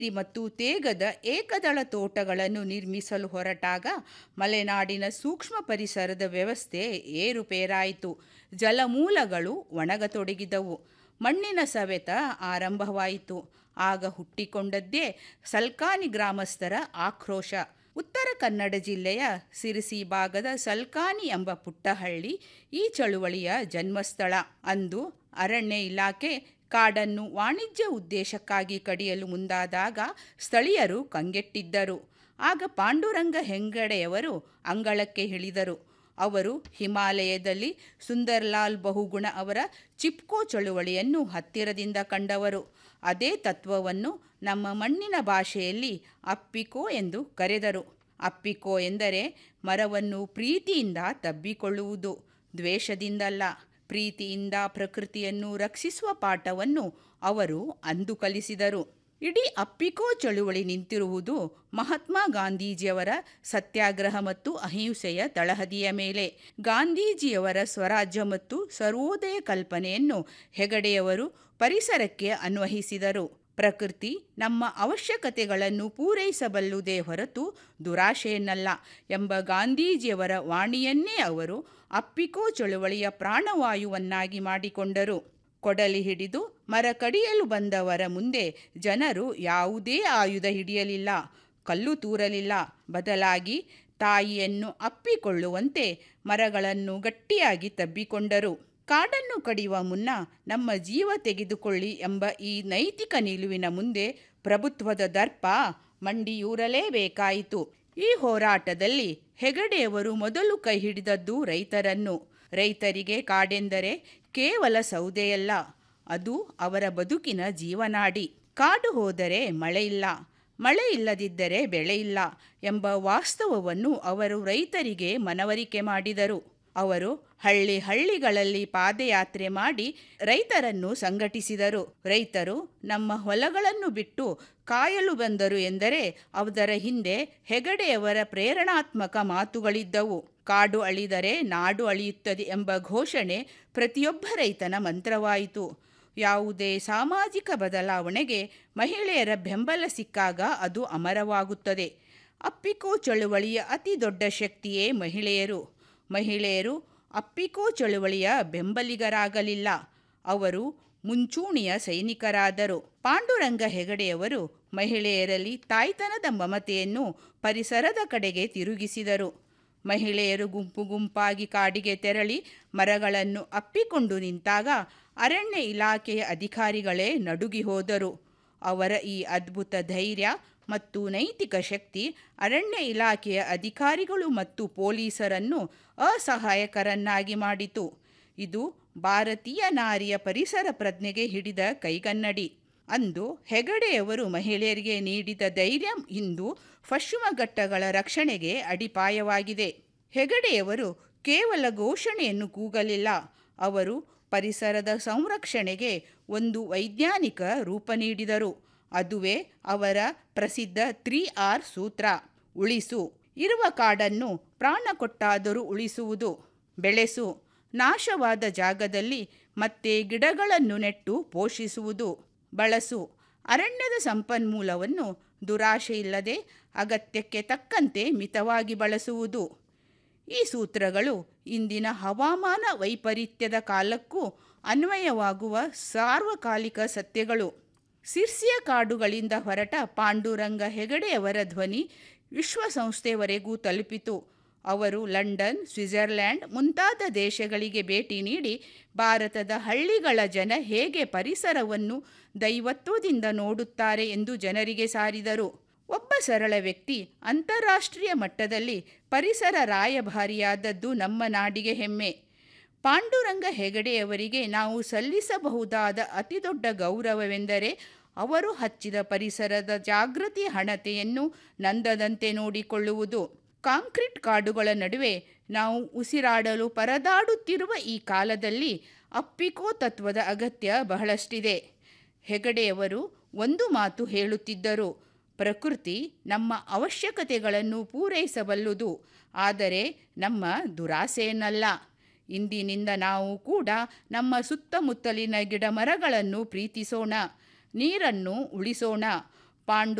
ಮತ್ತು ತೇಗದ ಏಕದಳ ತೋಟಗಳನ್ನು ನಿರ್ಮಿಸಲು ಹೊರಟಾಗ ಮಲೆನಾಡಿನ ಸೂಕ್ಷ್ಮ ಪರಿಸರದ ವ್ಯವಸ್ಥೆ ಏರುಪೇರಾಯಿತು ಜಲಮೂಲಗಳು ಒಣಗತೊಡಗಿದವು ಮಣ್ಣಿನ ಸವೆತ ಆರಂಭವಾಯಿತು ಆಗ ಹುಟ್ಟಿಕೊಂಡದ್ದೇ ಸಲ್ಕಾನಿ ಗ್ರಾಮಸ್ಥರ ಆಕ್ರೋಶ ಉತ್ತರ ಕನ್ನಡ ಜಿಲ್ಲೆಯ ಸಿರಿಸಿ ಭಾಗದ ಸಲ್ಕಾನಿ ಎಂಬ ಪುಟ್ಟಹಳ್ಳಿ ಈ ಚಳುವಳಿಯ ಜನ್ಮಸ್ಥಳ ಅಂದು ಅರಣ್ಯ ಇಲಾಖೆ ಕಾಡನ್ನು ವಾಣಿಜ್ಯ ಉದ್ದೇಶಕ್ಕಾಗಿ ಕಡಿಯಲು ಮುಂದಾದಾಗ ಸ್ಥಳೀಯರು ಕಂಗೆಟ್ಟಿದ್ದರು ಆಗ ಪಾಂಡುರಂಗ ಹೆಂಗಡೆಯವರು ಅಂಗಳಕ್ಕೆ ಇಳಿದರು ಅವರು ಹಿಮಾಲಯದಲ್ಲಿ ಸುಂದರ್ಲಾಲ್ ಬಹುಗುಣ ಅವರ ಚಿಪ್ಕೋ ಚಳುವಳಿಯನ್ನು ಹತ್ತಿರದಿಂದ ಕಂಡವರು ಅದೇ ತತ್ವವನ್ನು ನಮ್ಮ ಮಣ್ಣಿನ ಭಾಷೆಯಲ್ಲಿ ಅಪ್ಪಿಕೋ ಎಂದು ಕರೆದರು ಅಪ್ಪಿಕೋ ಎಂದರೆ ಮರವನ್ನು ಪ್ರೀತಿಯಿಂದ ತಬ್ಬಿಕೊಳ್ಳುವುದು ದ್ವೇಷದಿಂದಲ್ಲ ಪ್ರೀತಿಯಿಂದ ಪ್ರಕೃತಿಯನ್ನು ರಕ್ಷಿಸುವ ಪಾಠವನ್ನು ಅವರು ಅಂದು ಕಲಿಸಿದರು ಇಡೀ ಅಪ್ಪಿಕೋ ಚಳುವಳಿ ನಿಂತಿರುವುದು ಮಹಾತ್ಮ ಗಾಂಧೀಜಿಯವರ ಸತ್ಯಾಗ್ರಹ ಮತ್ತು ಅಹಿಂಸೆಯ ತಳಹದಿಯ ಮೇಲೆ ಗಾಂಧೀಜಿಯವರ ಸ್ವರಾಜ್ಯ ಮತ್ತು ಸರ್ವೋದಯ ಕಲ್ಪನೆಯನ್ನು ಹೆಗಡೆಯವರು ಪರಿಸರಕ್ಕೆ ಅನ್ವಯಿಸಿದರು ಪ್ರಕೃತಿ ನಮ್ಮ ಅವಶ್ಯಕತೆಗಳನ್ನು ಪೂರೈಸಬಲ್ಲುದೇ ಹೊರತು ದುರಾಶೆಯನ್ನಲ್ಲ ಎಂಬ ಗಾಂಧೀಜಿಯವರ ವಾಣಿಯನ್ನೇ ಅವರು ಅಪ್ಪಿಕೋ ಚಳುವಳಿಯ ಪ್ರಾಣವಾಯುವನ್ನಾಗಿ ಮಾಡಿಕೊಂಡರು ಕೊಡಲಿ ಹಿಡಿದು ಮರ ಕಡಿಯಲು ಬಂದವರ ಮುಂದೆ ಜನರು ಯಾವುದೇ ಆಯುಧ ಹಿಡಿಯಲಿಲ್ಲ ಕಲ್ಲು ತೂರಲಿಲ್ಲ ಬದಲಾಗಿ ತಾಯಿಯನ್ನು ಅಪ್ಪಿಕೊಳ್ಳುವಂತೆ ಮರಗಳನ್ನು ಗಟ್ಟಿಯಾಗಿ ತಬ್ಬಿಕೊಂಡರು ಕಾಡನ್ನು ಕಡಿಯುವ ಮುನ್ನ ನಮ್ಮ ಜೀವ ತೆಗೆದುಕೊಳ್ಳಿ ಎಂಬ ಈ ನೈತಿಕ ನಿಲುವಿನ ಮುಂದೆ ಪ್ರಭುತ್ವದ ದರ್ಪ ಮಂಡಿಯೂರಲೇಬೇಕಾಯಿತು ಈ ಹೋರಾಟದಲ್ಲಿ ಹೆಗಡೆಯವರು ಮೊದಲು ಕೈ ಹಿಡಿದದ್ದು ರೈತರನ್ನು ರೈತರಿಗೆ ಕಾಡೆಂದರೆ ಕೇವಲ ಸೌದೆಯಲ್ಲ ಅದು ಅವರ ಬದುಕಿನ ಜೀವನಾಡಿ ಕಾಡು ಹೋದರೆ ಮಳೆ ಇಲ್ಲ ಮಳೆ ಇಲ್ಲದಿದ್ದರೆ ಬೆಳೆ ಇಲ್ಲ ಎಂಬ ವಾಸ್ತವವನ್ನು ಅವರು ರೈತರಿಗೆ ಮನವರಿಕೆ ಮಾಡಿದರು ಅವರು ಹಳ್ಳಿ ಹಳ್ಳಿಗಳಲ್ಲಿ ಪಾದಯಾತ್ರೆ ಮಾಡಿ ರೈತರನ್ನು ಸಂಘಟಿಸಿದರು ರೈತರು ನಮ್ಮ ಹೊಲಗಳನ್ನು ಬಿಟ್ಟು ಕಾಯಲು ಬಂದರು ಎಂದರೆ ಅದರ ಹಿಂದೆ ಹೆಗಡೆಯವರ ಪ್ರೇರಣಾತ್ಮಕ ಮಾತುಗಳಿದ್ದವು ಕಾಡು ಅಳಿದರೆ ನಾಡು ಅಳಿಯುತ್ತದೆ ಎಂಬ ಘೋಷಣೆ ಪ್ರತಿಯೊಬ್ಬ ರೈತನ ಮಂತ್ರವಾಯಿತು ಯಾವುದೇ ಸಾಮಾಜಿಕ ಬದಲಾವಣೆಗೆ ಮಹಿಳೆಯರ ಬೆಂಬಲ ಸಿಕ್ಕಾಗ ಅದು ಅಮರವಾಗುತ್ತದೆ ಅಪ್ಪಿಕೋ ಚಳುವಳಿಯ ಅತಿ ದೊಡ್ಡ ಶಕ್ತಿಯೇ ಮಹಿಳೆಯರು ಮಹಿಳೆಯರು ಅಪ್ಪಿಕೋ ಚಳುವಳಿಯ ಬೆಂಬಲಿಗರಾಗಲಿಲ್ಲ ಅವರು ಮುಂಚೂಣಿಯ ಸೈನಿಕರಾದರು ಪಾಂಡುರಂಗ ಹೆಗಡೆಯವರು ಮಹಿಳೆಯರಲ್ಲಿ ತಾಯ್ತನದ ಮಮತೆಯನ್ನು ಪರಿಸರದ ಕಡೆಗೆ ತಿರುಗಿಸಿದರು ಮಹಿಳೆಯರು ಗುಂಪು ಗುಂಪಾಗಿ ಕಾಡಿಗೆ ತೆರಳಿ ಮರಗಳನ್ನು ಅಪ್ಪಿಕೊಂಡು ನಿಂತಾಗ ಅರಣ್ಯ ಇಲಾಖೆಯ ಅಧಿಕಾರಿಗಳೇ ನಡುಗಿ ಹೋದರು ಅವರ ಈ ಅದ್ಭುತ ಧೈರ್ಯ ಮತ್ತು ನೈತಿಕ ಶಕ್ತಿ ಅರಣ್ಯ ಇಲಾಖೆಯ ಅಧಿಕಾರಿಗಳು ಮತ್ತು ಪೊಲೀಸರನ್ನು ಅಸಹಾಯಕರನ್ನಾಗಿ ಮಾಡಿತು ಇದು ಭಾರತೀಯ ನಾರಿಯ ಪರಿಸರ ಪ್ರಜ್ಞೆಗೆ ಹಿಡಿದ ಕೈಗನ್ನಡಿ ಅಂದು ಹೆಗಡೆಯವರು ಮಹಿಳೆಯರಿಗೆ ನೀಡಿದ ಧೈರ್ಯ ಇಂದು ಪಶ್ಚಿಮ ಘಟ್ಟಗಳ ರಕ್ಷಣೆಗೆ ಅಡಿಪಾಯವಾಗಿದೆ ಹೆಗಡೆಯವರು ಕೇವಲ ಘೋಷಣೆಯನ್ನು ಕೂಗಲಿಲ್ಲ ಅವರು ಪರಿಸರದ ಸಂರಕ್ಷಣೆಗೆ ಒಂದು ವೈಜ್ಞಾನಿಕ ರೂಪ ನೀಡಿದರು ಅದುವೇ ಅವರ ಪ್ರಸಿದ್ಧ ತ್ರೀ ಆರ್ ಸೂತ್ರ ಉಳಿಸು ಇರುವ ಕಾಡನ್ನು ಪ್ರಾಣ ಕೊಟ್ಟಾದರೂ ಉಳಿಸುವುದು ಬೆಳೆಸು ನಾಶವಾದ ಜಾಗದಲ್ಲಿ ಮತ್ತೆ ಗಿಡಗಳನ್ನು ನೆಟ್ಟು ಪೋಷಿಸುವುದು ಬಳಸು ಅರಣ್ಯದ ಸಂಪನ್ಮೂಲವನ್ನು ದುರಾಶೆ ಇಲ್ಲದೆ ಅಗತ್ಯಕ್ಕೆ ತಕ್ಕಂತೆ ಮಿತವಾಗಿ ಬಳಸುವುದು ಈ ಸೂತ್ರಗಳು ಇಂದಿನ ಹವಾಮಾನ ವೈಪರೀತ್ಯದ ಕಾಲಕ್ಕೂ ಅನ್ವಯವಾಗುವ ಸಾರ್ವಕಾಲಿಕ ಸತ್ಯಗಳು ಸಿರ್ಸಿಯ ಕಾಡುಗಳಿಂದ ಹೊರಟ ಪಾಂಡುರಂಗ ಹೆಗಡೆಯವರ ಧ್ವನಿ ವಿಶ್ವಸಂಸ್ಥೆವರೆಗೂ ತಲುಪಿತು ಅವರು ಲಂಡನ್ ಸ್ವಿಟ್ಜರ್ಲ್ಯಾಂಡ್ ಮುಂತಾದ ದೇಶಗಳಿಗೆ ಭೇಟಿ ನೀಡಿ ಭಾರತದ ಹಳ್ಳಿಗಳ ಜನ ಹೇಗೆ ಪರಿಸರವನ್ನು ದೈವತ್ವದಿಂದ ನೋಡುತ್ತಾರೆ ಎಂದು ಜನರಿಗೆ ಸಾರಿದರು ಒಬ್ಬ ಸರಳ ವ್ಯಕ್ತಿ ಅಂತಾರಾಷ್ಟ್ರೀಯ ಮಟ್ಟದಲ್ಲಿ ಪರಿಸರ ರಾಯಭಾರಿಯಾದದ್ದು ನಮ್ಮ ನಾಡಿಗೆ ಹೆಮ್ಮೆ ಪಾಂಡುರಂಗ ಹೆಗಡೆಯವರಿಗೆ ನಾವು ಸಲ್ಲಿಸಬಹುದಾದ ಅತಿದೊಡ್ಡ ಗೌರವವೆಂದರೆ ಅವರು ಹಚ್ಚಿದ ಪರಿಸರದ ಜಾಗೃತಿ ಹಣತೆಯನ್ನು ನಂದದಂತೆ ನೋಡಿಕೊಳ್ಳುವುದು ಕಾಂಕ್ರೀಟ್ ಕಾಡುಗಳ ನಡುವೆ ನಾವು ಉಸಿರಾಡಲು ಪರದಾಡುತ್ತಿರುವ ಈ ಕಾಲದಲ್ಲಿ ಅಪ್ಪಿಕೋ ತತ್ವದ ಅಗತ್ಯ ಬಹಳಷ್ಟಿದೆ ಹೆಗಡೆಯವರು ಒಂದು ಮಾತು ಹೇಳುತ್ತಿದ್ದರು ಪ್ರಕೃತಿ ನಮ್ಮ ಅವಶ್ಯಕತೆಗಳನ್ನು ಪೂರೈಸಬಲ್ಲುದು ಆದರೆ ನಮ್ಮ ದುರಾಸೆಯನ್ನಲ್ಲ ಇಂದಿನಿಂದ ನಾವು ಕೂಡ ನಮ್ಮ ಸುತ್ತಮುತ್ತಲಿನ ಗಿಡ ಮರಗಳನ್ನು ಪ್ರೀತಿಸೋಣ ನೀರನ್ನು ಉಳಿಸೋಣ ಪಾಂಡು